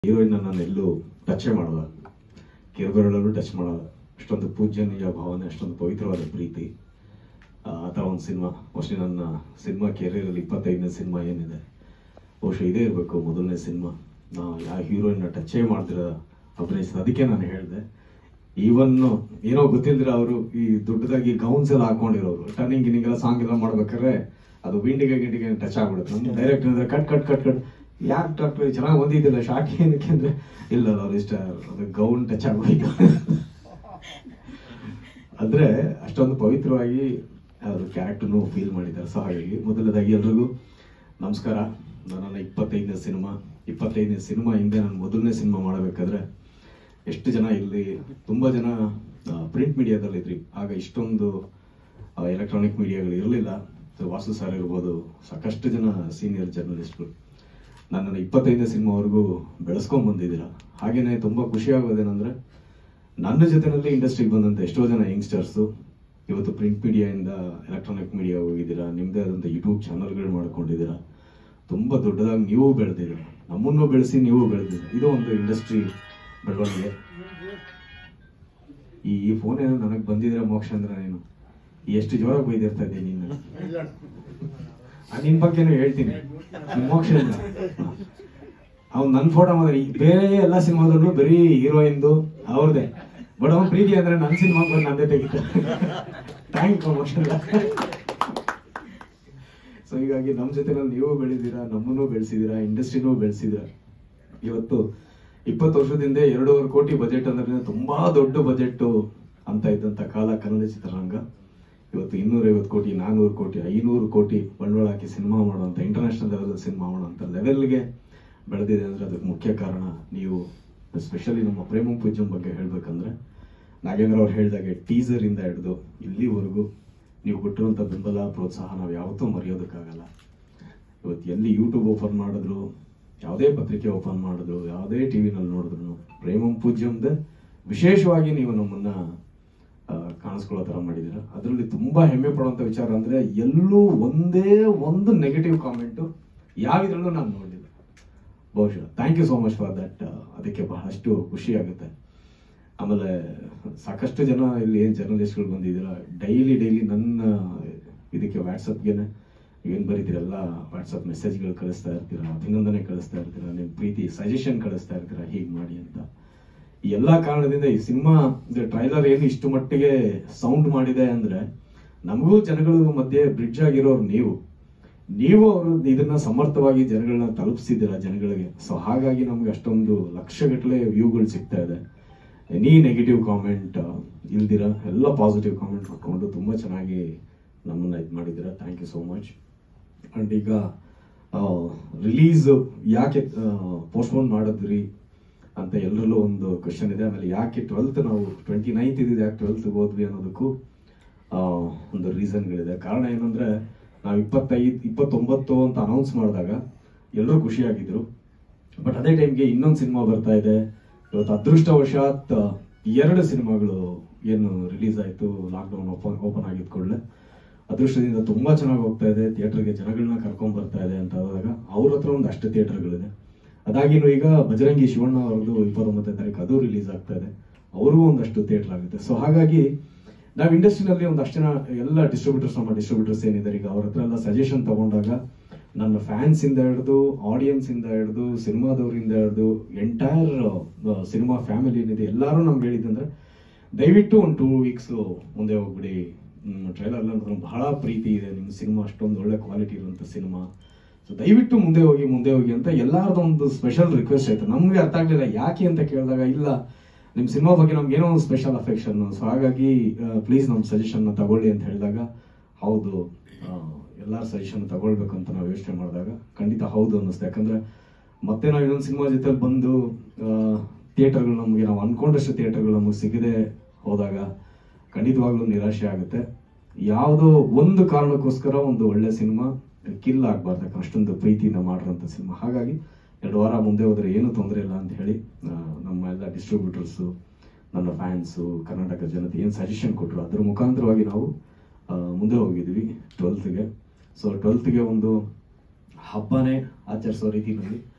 heroine ನಾನು ಎಲ್ಲೂ ಟಚೇ ಮಾಡಲ್ಲ ಕಿರುಬೆರಳಲ್ಲೂ ಟಚ್ ಮಾಡಲ್ಲ ಅಷ್ಟೊಂದು ಪೂಜ್ಯನೀಯ ಭಾವನೆ ಅಷ್ಟೊಂದು ಪವಿತ್ರವಾದ ಪ್ರೀತಿ ಆ ಆ ಥರ ಒಂದು ಸಿನಿಮಾ ಮೋಸ್ಟ್ಲಿ ನನ್ನ ಸಿನಿಮಾ ಕೆರಿಯರಲ್ಲಿ ಇಪ್ಪತ್ತೈದನೇ ಸಿನಿಮಾ ಏನಿದೆ ಬಹುಶಃ ಇದೇ ಇರಬೇಕು ಮೊದಲನೇ ಸಿನಿಮಾ ನಾ ಯಾವ ಹೀರೋಯಿನ್ನ ಟಚೇ ಮಾಡ್ದಿರ ಅಭಿನಯಿಸಿದ ಅದಕ್ಕೆ ನಾನು ಹೇಳಿದೆ ಈವನ್ ಏನೋ ಗೊತ್ತಿಲ್ದಿರ ಅವರು ಈ ದೊಡ್ಡದಾಗಿ ಗೌನ್ಸ್ ಎಲ್ಲ ಹಾಕೊಂಡಿರೋರು ಟರ್ನಿಂಗ್ ಗಿನಿಂಗ್ ಎಲ್ಲ ಸಾಂಗ್ ಎಲ್ಲ ಮಾಡ್ಬೇಕಾದ್ರೆ ಅದು ವಿಂಡಿಗೆ ಗಿಂಡಿಗೆ ಟಚ್ ಆಗ್ಬಿಡುತ್ತೆ ನಮ್ಮ ಡೈರೆಕ್ಟ್ ಅಂದ್ರೆ ಕಟ್ ಕಟ್ ಕಟ್ ಕಟ್ ಯಾಕೆ ಡಾಕ್ಟರ್ ಚೆನ್ನಾಗಿ ಬಂದಿದ್ದಿಲ್ಲ ಶಾರ್ಟ್ ಏನಕ್ಕೆ ಅಂದ್ರೆ ಇಲ್ಲ ಅವ್ರು ಇಷ್ಟ ಅದು ಗೌನ್ ಟಚ್ ಆಗೋಯ್ತು ಅಂದ್ರೆ ಅಷ್ಟೊಂದು ಪವಿತ್ರವಾಗಿ ಅವರು ಕ್ಯಾರೆಕ್ಟರ್ನು ಫೀಲ್ ಮಾಡಿದ್ದಾರೆ ಸೊ ಹಾಗಾಗಿ ಮೊದಲದಾಗಿ ಎಲ್ರಿಗೂ ನಮಸ್ಕಾರ ನನ್ನ ಇಪ್ಪತ್ತೈದನೇ ಸಿನಿಮಾ ಇಪ್ಪತ್ತೈದನೇ ಸಿನಿಮಾ ಹಿಂದೆ ನಾನು ಮೊದಲನೇ ಸಿನಿಮಾ ಮಾಡಬೇಕಾದ್ರೆ ಎಷ್ಟು ಜನ ಇಲ್ಲಿ ತುಂಬಾ ಜನ ಪ್ರಿಂಟ್ ಮೀಡಿಯಾದಲ್ಲಿ ಇದ್ರಿ ಆಗ ಇಷ್ಟೊಂದು ಎಲೆಕ್ಟ್ರಾನಿಕ್ ಮೀಡಿಯಾಗಳು ಇರಲಿಲ್ಲ ಸೊ ವಾಸು ಸರ್ ಇರ್ಬೋದು ಸಾಕಷ್ಟು ಜನ ಸೀನಿಯರ್ ಜರ್ನಲಿಸ್ಟ್ಗಳು ನನ್ನನ್ನು ಇಪ್ಪತ್ತೈದನೇ ಸಿನಿಮಾವರೆಗೂ ಬೆಳೆಸ್ಕೊಂಡ್ ಬಂದಿದ್ದೀರಾ ಹಾಗೇನೆ ತುಂಬಾ ಖುಷಿ ಆಗೋದೇನೆಂದ್ರೆ ನನ್ನ ಜೊತೆನಲ್ಲಿ ಇಂಡಸ್ಟ್ರಿಗೆ ಬಂದಂತ ಎಷ್ಟೋ ಜನ ಯಂಗ್ಸ್ಟರ್ಸು ಇವತ್ತು ಪ್ರಿಂಟ್ ಮೀಡಿಯಾಯಿಂದ ಎಲೆಕ್ಟ್ರಾನಿಕ್ ಮೀಡಿಯಾ ಹೋಗಿದ್ದೀರಾ ನಿಮ್ಮದೇ ಆದಂಥ ಯೂಟ್ಯೂಬ್ ಚಾನಲ್ಗಳು ಮಾಡ್ಕೊಂಡಿದ್ದೀರಾ ತುಂಬ ದೊಡ್ಡದಾಗಿ ನೀವು ಬೆಳೆದಿದ್ದೀರಾ ನಮ್ಮನ್ನು ಬೆಳೆಸಿ ನೀವು ಬೆಳೆದಿದ್ದೀರಾ ಇದು ಒಂದು ಇಂಡಸ್ಟ್ರಿ ಬೆಳವಣಿಗೆ ಈ ಈ ಫೋನ್ ಏನೋ ನನಗೆ ಬಂದಿದ್ರೆ ಮೋಕ್ಷ ಅಂದ್ರೆ ನೀನು ಎಷ್ಟು ಜೋರಾಗಿ ಬೈದಿರ್ತಾ ಇದ್ದೀನಿ ನೀನು ಆ, ನಿನ್ ಬಗ್ಗೆನೂ ಹೇಳ್ತೀನಿ ನಿಮ್ ಮೋಕ್ಷ ಅವ್ನು ನನ್ನ ಫೋಟೋ ಮಾತ್ರ ಈ ಬೇರೆ ಎಲ್ಲ ಸಿನಿಮಾದಲ್ಲೂ ಬರೀ ಹೀರೋಯಿನ್ದು ಅವ್ರದೇ ಬಟ್ ಅವ್ನ ಪ್ರೀತಿ ಅಂದ್ರೆ ನನ್ನ ಸಿನಿಮಾ ಬಂದು ನಂದೇ ತೆಗಿತ ಥ್ಯಾಂಕ್ ಮೋಕ್ಷ ಸೊ ಹೀಗಾಗಿ ನಮ್ಮ ಜೊತೆನಲ್ಲಿ ನೀವು ಬೆಳೆದಿರಾ ನಮ್ಮನ್ನು ಬೆಳೆಸಿದಿರಾ ಇಂಡಸ್ಟ್ರಿನೂ ಬೆಳೆಸಿದಿರಾ ಇವತ್ತು ಇಪ್ಪತ್ತು ವರ್ಷದಿಂದ ಎರಡೂವರೆ ಕೋಟಿ ಬಜೆಟ್ ಅಂದ್ರೆ ತುಂಬಾ ದೊಡ್ಡ ಬಜೆಟ್ ಅಂತ ಇದ್ದಂತ ಕಾಲ ಕನ್ನಡ ಚಿತ್ರರಂಗ ಇವತ್ತು ಇನ್ನೂರೈವತ್ತು ಕೋಟಿ ನಾನೂರು ಕೋಟಿ ಐನೂರು ಕೋಟಿ ಬಂಡವಾಳ ಹಾಕಿ ಸಿನಿಮಾ ಮಾಡುವಂತ ಇಂಟರ್ನ್ಯಾಷನಲ್ ಲೆವೆಲ್ ಸಿನಿಮಾ ಮಾಡುವಂತ ಲೆವೆಲ್ಗೆ ಬೆಳೆದಿದೆ ಅಂದ್ರೆ ಅದಕ್ಕೆ ಮುಖ್ಯ ಕಾರಣ ನೀವು ಸ್ಪೆಷಲಿ ನಮ್ಮ ಪ್ರೇಮ ಪೂಜ್ಯಂ ಬಗ್ಗೆ ಹೇಳ್ಬೇಕಂದ್ರೆ ನಾಗೇಂದ್ರ ಅವ್ರು ಹೇಳಿದಾಗೆ ಟೀಸರ್ ಇಂದ ಹಿಡಿದು ಇಲ್ಲಿವರೆಗೂ ನೀವು ಕೊಟ್ಟಿರುವಂತ ಬೆಂಬಲ ಪ್ರೋತ್ಸಾಹ ನಾವು ಯಾವತ್ತೂ ಮರೆಯೋದಕ್ಕಾಗಲ್ಲ ಇವತ್ತು ಎಲ್ಲಿ ಯೂಟ್ಯೂಬ್ ಓಪನ್ ಮಾಡಿದ್ರು ಯಾವುದೇ ಪತ್ರಿಕೆ ಓಪನ್ ಮಾಡಿದ್ರು ಯಾವುದೇ ಟಿವಿನಲ್ಲಿ ನೋಡಿದ್ರು ಪ್ರೇಮಂ ಪೂಜ್ಯಂದ ವಿಶೇಷವಾಗಿ ನೀವು ನಮ್ಮನ್ನ ಆ, ಕಾಣಿಸ್ಕೊಳ್ಳೋ ತರ ಮಾಡಿದ್ದೀರ ಅದರಲ್ಲಿ ತುಂಬಾ ಹೆಮ್ಮೆ ಪಡುವಂತ ವಿಚಾರ ಅಂದ್ರೆ ಎಲ್ಲೂ ಒಂದೇ ಒಂದು ನೆಗೆಟಿವ್ ಕಾಮೆಂಟ್ ಯಾವಿದ್ರಲ್ಲೂ ನಾನು ನೋಡಿಲ್ಲ ಬಹುಶಃ thank you so much for that ಅದಕ್ಕೆ ಬಹಳಷ್ಟು ಖುಷಿ ಆಗುತ್ತೆ ಆಮೇಲೆ ಸಾಕಷ್ಟು ಜನ ಇಲ್ಲಿ ಏನ್ ಜರ್ನಲಿಸ್ಟ್ಗಳು ಬಂದಿದ್ದೀರಾ ಡೈಲಿ ಡೈಲಿ ನನ್ನ ಇದಕ್ಕೆ ವಾಟ್ಸಪ್ಗೆನೆ ಏನ್ ಬರೀತೀರಲ್ಲ ವಾಟ್ಸಪ್ ಮೆಸೇಜ್ಗಳು ಕಳಿಸ್ತಾ ಇರ್ತೀರಾ ಅಭಿನಂದನೆ ಕಳಿಸ್ತಾ ಇರ್ತೀರಾ ನಿಮ್ ಪ್ರೀತಿ ಸಜೆಷನ್ ಕಳಿಸ್ತಾ ಇರ್ತೀರಾ ಹೀಗ್ ಮಾಡಿ ಅಂತ ಈ ಎಲ್ಲಾ ಕಾರಣದಿಂದ ಈ ಸಿನಿಮಾ ಟ್ರೈಲರ್ ಏನು ಇಷ್ಟು ಮಟ್ಟಿಗೆ ಸೌಂಡ್ ಮಾಡಿದೆ ಅಂದ್ರೆ ನಮಗೂ ಜನಗಳ ಮಧ್ಯೆ ಬ್ರಿಡ್ಜ್ ಆಗಿರೋರು ನೀವು ನೀವು ಅವರು ಇದನ್ನ ಸಮರ್ಥವಾಗಿ ಜನಗಳನ್ನ ತಲುಪಿಸಿದ್ದೀರಾ ಜನಗಳಿಗೆ ಸೊ ಹಾಗಾಗಿ ನಮ್ಗೆ ಅಷ್ಟೊಂದು ಲಕ್ಷಗಟ್ಟಲೆ ವ್ಯೂಗಳು ಸಿಗ್ತಾ ಇದೆ ಎನಿ ನೆಗೆಟಿವ್ ಕಾಮೆಂಟ್ ಇಲ್ದಿರ ಎಲ್ಲ ಪಾಸಿಟಿವ್ ಕಾಮೆಂಟ್ ಕೊಟ್ಕೊಂಡು ತುಂಬಾ ಚೆನ್ನಾಗಿ ನಮ್ಮನ್ನ ಇದು ಮಾಡಿದ್ದೀರಾ thank you so much and ಈಗ ರಿಲೀಸ್ ಯಾಕೆ ಪೋಸ್ಟ್ಪೋನ್ ಮಾಡಿದ್ರಿ ಅಂತ ಎಲ್ಲರಲ್ಲೂ ಒಂದು ಕ್ವಶನ್ ಇದೆ ಆಮೇಲೆ ಯಾಕೆ ಟ್ವೆಲ್ತ್ ನಾವು ಟ್ವೆಂಟಿ ನೈನ್ತ್ ಇದ್ದಿದ್ದು ಯಾಕೆ ಟ್ವೆಲ್ತ್ ಹೋದ್ವಿ ಅನ್ನೋದಕ್ಕೂ ಆ, ಒಂದು ರೀಸನ್ಗಳಿದೆ ಕಾರಣ ಏನಂದ್ರೆ ನಾವು ಇಪ್ಪತ್ತೈದು ಇಪ್ಪತ್ತೊಂಬತ್ತು ಅಂತ ಅನೌನ್ಸ್ ಮಾಡಿದಾಗ ಎಲ್ಲರೂ ಖುಷಿಯಾಗಿದ್ರು ಬಟ್ ಅದೇ ಟೈಮ್ಗೆ ಇನ್ನೊಂದು ಸಿನಿಮಾ ಬರ್ತಾ ಇದೆ ಇವತ್ತು ಅದೃಷ್ಟವಶಾತ್ ಎರಡು ಸಿನಿಮಾಗಳು ಏನು ರಿಲೀಸ್ ಆಯ್ತು ಲಾಕ್ಡೌನ್ ಓಪನ್ ಓಪನ್ ಆಗಿದ್ ಕೂಡಲೇ ಅದೃಷ್ಟದಿಂದ ತುಂಬಾ ಚೆನ್ನಾಗಿ ಹೋಗ್ತಾ ಇದೆ ಥಿಯೇಟರ್ಗೆ ಜನಗಳನ್ನ ಕರ್ಕೊಂಡ್ ಬರ್ತಾ ಇದೆ ಅಂತ ಆದಾಗ ಅವ್ರ ಹತ್ರ ಒಂದು ಅಷ್ಟು ಥಿಯೇಟರ್ಗಳಿದೆ ಅದಾಗಿನೂ ಈಗ ಬಜರಂಗಿ ಶಿವಣ್ಣ ಅವರದ್ದು ಇಪ್ಪತ್ತೊಂಬತ್ತನೇ ತಾರೀಕು ಅದು ರಿಲೀಸ್ ಆಗ್ತಾ ಇದೆ ಅವ್ರಿಗೂ ಒಂದಷ್ಟು ಥಿಯೇಟರ್ ಆಗುತ್ತೆ ಸೊ ಹಾಗಾಗಿ ನಾವು ಇಂಡಸ್ಟ್ರಿನಲ್ಲಿ ಒಂದಷ್ಟು ಜನ ಎಲ್ಲ ಡಿಸ್ಟ್ರಿಬ್ಯೂಟರ್ಸ್ ನಮ್ಮ ಡಿಸ್ಟ್ರಿಬ್ಯೂಟರ್ಸ್ ಏನಿದ್ದಾರೆ ಈಗ ಅವ್ರ ಹತ್ರ ಎಲ್ಲ ಸಜೆಷನ್ ತಗೊಂಡಾಗ ನನ್ನ ಫ್ಯಾನ್ಸ್ ಇಂದ ಹಿಡಿದು ಆಡಿಯನ್ಸ್ ಇಂದ ಹಿಡಿದು ಸಿನಿಮಾದವರಿಂದ ಹಿಡಿದು ಎಂಟೈರ್ ಸಿನಿಮಾ ಫ್ಯಾಮಿಲಿ ಏನಿದೆ ಎಲ್ಲರೂ ನಮ್ಗೆ ಹೇಳಿದಂದ್ರೆ ದಯವಿಟ್ಟು ಒಂದು ಟೂ ವೀಕ್ಸ್ ಮುಂದೆ ಹೋಗ್ಬಿಡಿ ಟ್ರೈಲರ್ ನೋಡಿದ್ರೆ ಬಹಳ ಪ್ರೀತಿ ಇದೆ ನಿಮ್ಮ ಸಿನಿಮಾ ಅಷ್ಟೊಂದು ಒಳ್ಳೆ ಕ್ವಾಲಿಟಿ ಇರುವಂತ ಸಿನಿಮಾ ಸೊ ದಯವಿಟ್ಟು ಮುಂದೆ ಹೋಗಿ ಮುಂದೆ ಹೋಗಿ ಅಂತ ಎಲ್ಲಾರ್ದು ಒಂದು ಸ್ಪೆಷಲ್ ರಿಕ್ವೆಸ್ಟ್ ಆಯ್ತು ನಮ್ಗೆ ಅರ್ಥ ಆಗ್ಲಿಲ್ಲ ಯಾಕೆ ಅಂತ ಕೇಳಿದಾಗ ಇಲ್ಲ ನಿಮ್ ಸಿನಿಮಾ ಬಗ್ಗೆ ನಮ್ಗೆ ಏನೋ ಒಂದು ಸ್ಪೆಷಲ್ ಅಫೆಕ್ಷನ್ ಸೊ ಹಾಗಾಗಿ ಪ್ಲೀಸ್ ನಮ್ಮ ಸಜೆಷನ್ ತಗೊಳ್ಳಿ ಅಂತ ಹೇಳಿದಾಗ ಹೌದು ಎಲ್ಲಾರ ಸಜೆಷನ್ ತಗೊಳ್ಬೇಕು ಅಂತ ನಾವು ಯೋಚನೆ ಮಾಡಿದಾಗ ಖಂಡಿತ ಹೌದು ಅನ್ನಿಸ್ತು ಯಾಕಂದ್ರೆ ಮತ್ತೆ ನಾವು ಇನ್ನೊಂದು ಸಿನಿಮಾ ಜೊತೆ ಬಂದು ಥಿಯೇಟರ್ಗಳು ನಮಗೆ ನಾವು ಅನ್ಕೊಂಡಷ್ಟು ಥಿಯೇಟರ್ಗಳು ನಮಗೆ ಸಿಗದೆ ಹೋದಾಗ ಖಂಡಿತವಾಗ್ಲೂ ನಿರಾಶೆ ಆಗುತ್ತೆ ಯಾವುದೋ ಒಂದು ಕಾರಣಕ್ಕೋಸ್ಕರ ಒಂದು ಒಳ್ಳೆ ಸಿನಿಮಾ ಕಿಲ್ ಆಗ್ಬಾರ್ದು ಯಾಕಂದ್ರೆ ಅಷ್ಟೊಂದು ಪ್ರೀತಿಯಿಂದ ಮಾಡಿರೋಂಥ ಸಿನಿಮಾ ಹಾಗಾಗಿ ಎರಡು ವಾರ ಮುಂದೆ ಹೋದ್ರೆ ಏನು ತೊಂದರೆ ಇಲ್ಲ ಅಂತ ಹೇಳಿ ಆ, ನಮ್ಮ ಎಲ್ಲ ಡಿಸ್ಟ್ರಿಬ್ಯೂಟರ್ಸು ನನ್ನ ಫ್ಯಾನ್ಸು ಕರ್ನಾಟಕ ಜನತೆ ಏನು ಸಜೆಷನ್ ಕೊಟ್ಟರು ಅದ್ರ ಮುಖಾಂತರವಾಗಿ ನಾವು ಆ, ಮುಂದೆ ಹೋಗಿದ್ವಿ ಟ್ವೆಲ್ತ್ಗೆ ಸೊ ಟ್ವೆಲ್ತ್ಗೆ ಒಂದು ಹಬ್ಬನೇ ಆಚರಿಸೋ ರೀತಿಯಲ್ಲಿ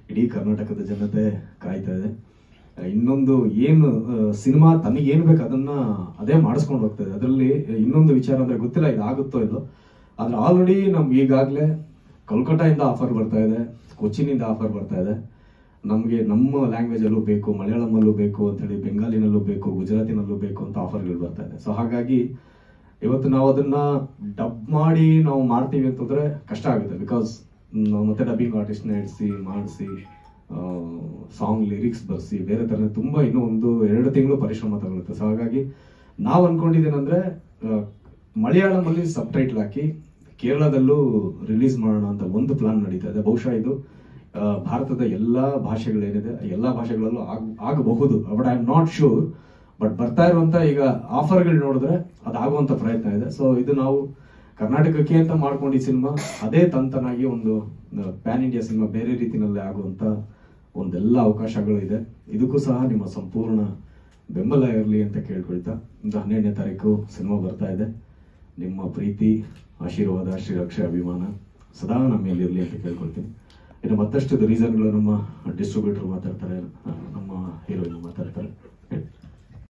ಇಡೀ ಕರ್ನಾಟಕದ ಜನತೆ ಕಾಯ್ತಾ ಇದೆ ಆ, ಇನ್ನೊಂದು ಏನು ಸಿನಿಮಾ ತನಗೆ ಏನು ಬೇಕು ಅದನ್ನ ಅದೇ ಮಾಡಿಸ್ಕೊಂಡು ಹೋಗ್ತದೆ ಅದರಲ್ಲಿ ಇನ್ನೊಂದು ವಿಚಾರ ಅಂದ್ರೆ ಗೊತ್ತಿಲ್ಲ ಇದು ಆಗುತ್ತೋ ಇಲ್ಲೋ ಆದ್ರೆ ಆಲ್ರೆಡಿ ನಮ್ಗೆ ಈಗಾಗಲೇ ಕೋಲ್ಕತ್ತಾಯಿಂದ ಆಫರ್ ಬರ್ತಾ ಇದೆ ಕೊಚ್ಚಿನಿಂದ ಆಫರ್ ಬರ್ತಾ ಇದೆ ನಮಗೆ ನಮ್ಮ ಲ್ಯಾಂಗ್ವೇಜ್ ಅಲ್ಲೂ ಬೇಕು ಮಲಯಾಳಮಲ್ಲೂ ಬೇಕು ಅಂತೇಳಿ ಬೆಂಗಾಲಿನಲ್ಲೂ ಬೇಕು ಗುಜರಾತಿನಲ್ಲೂ ಬೇಕು ಅಂತ ಆಫರ್ಗಳು ಬರ್ತಾ ಇದೆ ಸೊ ಹಾಗಾಗಿ ಇವತ್ತು ನಾವು ಅದನ್ನ ಡಬ್ ಮಾಡಿ ನಾವು ಮಾಡ್ತೀವಿ ಅಂತಂದ್ರೆ ಕಷ್ಟ ಆಗುತ್ತೆ ಬಿಕಾಸ್ ನಾವು ಮತ್ತೆ ಡಬ್ಬಿಂಗ್ ಆರ್ಟಿಸ್ಟ್ನ ಇಡಿಸಿ ಮಾಡಿಸಿ ಸಾಂಗ್ ಲಿರಿಕ್ಸ್ ಬರ್ಸಿ ಬೇರೆ ಥರ ತುಂಬ ಇನ್ನೂ ಒಂದು ಎರಡು ತಿಂಗಳು ಪರಿಶ್ರಮ ತಗೊಳುತ್ತೆ ಸೊ ಹಾಗಾಗಿ ನಾವು ಅನ್ಕೊಂಡಿದ್ದೇನೆಂದ್ರೆ ಆ, ಮಲಯಾಳಮಲ್ಲಿ ಸಬ್ ಟೈಟ್ಲ್ ಹಾಕಿ ಕೇರಳದಲ್ಲೂ ರಿಲೀಸ್ ಮಾಡೋಣ ಅಂತ ಒಂದು ಪ್ಲಾನ್ ನಡೀತಾ ಇದೆ ಬಹುಶಃ ಇದು ಆ, ಭಾರತದ ಎಲ್ಲಾ ಭಾಷೆಗಳೇನಿದೆ ಎಲ್ಲಾ ಭಾಷೆಗಳಲ್ಲೂ ಆಗ್ ಆಗಬಹುದು but I am not sure but ಬರ್ತಾ ಇರುವಂತ ಈಗ ಆಫರ್ಗಳು ನೋಡಿದ್ರೆ ಅದಾಗುವಂತ ಪ್ರಯತ್ನ ಇದೆ ಸೊ ಇದು ನಾವು ಕರ್ನಾಟಕಕ್ಕೆ ಅಂತ ಮಾಡ್ಕೊಂಡು ಈ ಸಿನಿಮಾ ಅದೇ ತಂತನಾಗಿ ಒಂದು ಪ್ಯಾನ್ ಇಂಡಿಯಾ ಸಿನಿಮಾ ಬೇರೆ ರೀತಿನಲ್ಲಿ ಆಗುವಂತ ಒಂದೆಲ್ಲ ಅವಕಾಶಗಳು ಇದೆ ಇದಕ್ಕೂ ಸಹ ನಿಮ್ಮ ಸಂಪೂರ್ಣ ಬೆಂಬಲ ಇರಲಿ ಅಂತ ಕೇಳ್ಕೊಳ್ತಾ ಒಂದು ಹನ್ನೆರಡನೇ ತಾರೀಕು ಸಿನಿಮಾ ಬರ್ತಾ ಇದೆ ನಿಮ್ಮ ಪ್ರೀತಿ ಆಶೀರ್ವಾದ ಶ್ರೀರಕ್ಷೆ ಅಭಿಮಾನ ಸದಾ ನಮ್ಮ ಮೇಲೆ ಇರಲಿ ಅಂತ ಕೇಳ್ಕೊಳ್ತೀನಿ ಇನ್ನು ಮತ್ತಷ್ಟು ರೀಸನ್ಗಳು ನಮ್ಮ ಡಿಸ್ಟ್ರಿಬ್ಯೂಟರ್ ಮಾತಾಡ್ತಾರೆ ಆ, ನಮ್ಮ ಹೀರೋಯಿನ್ ಮಾತಾಡ್ತಾರೆ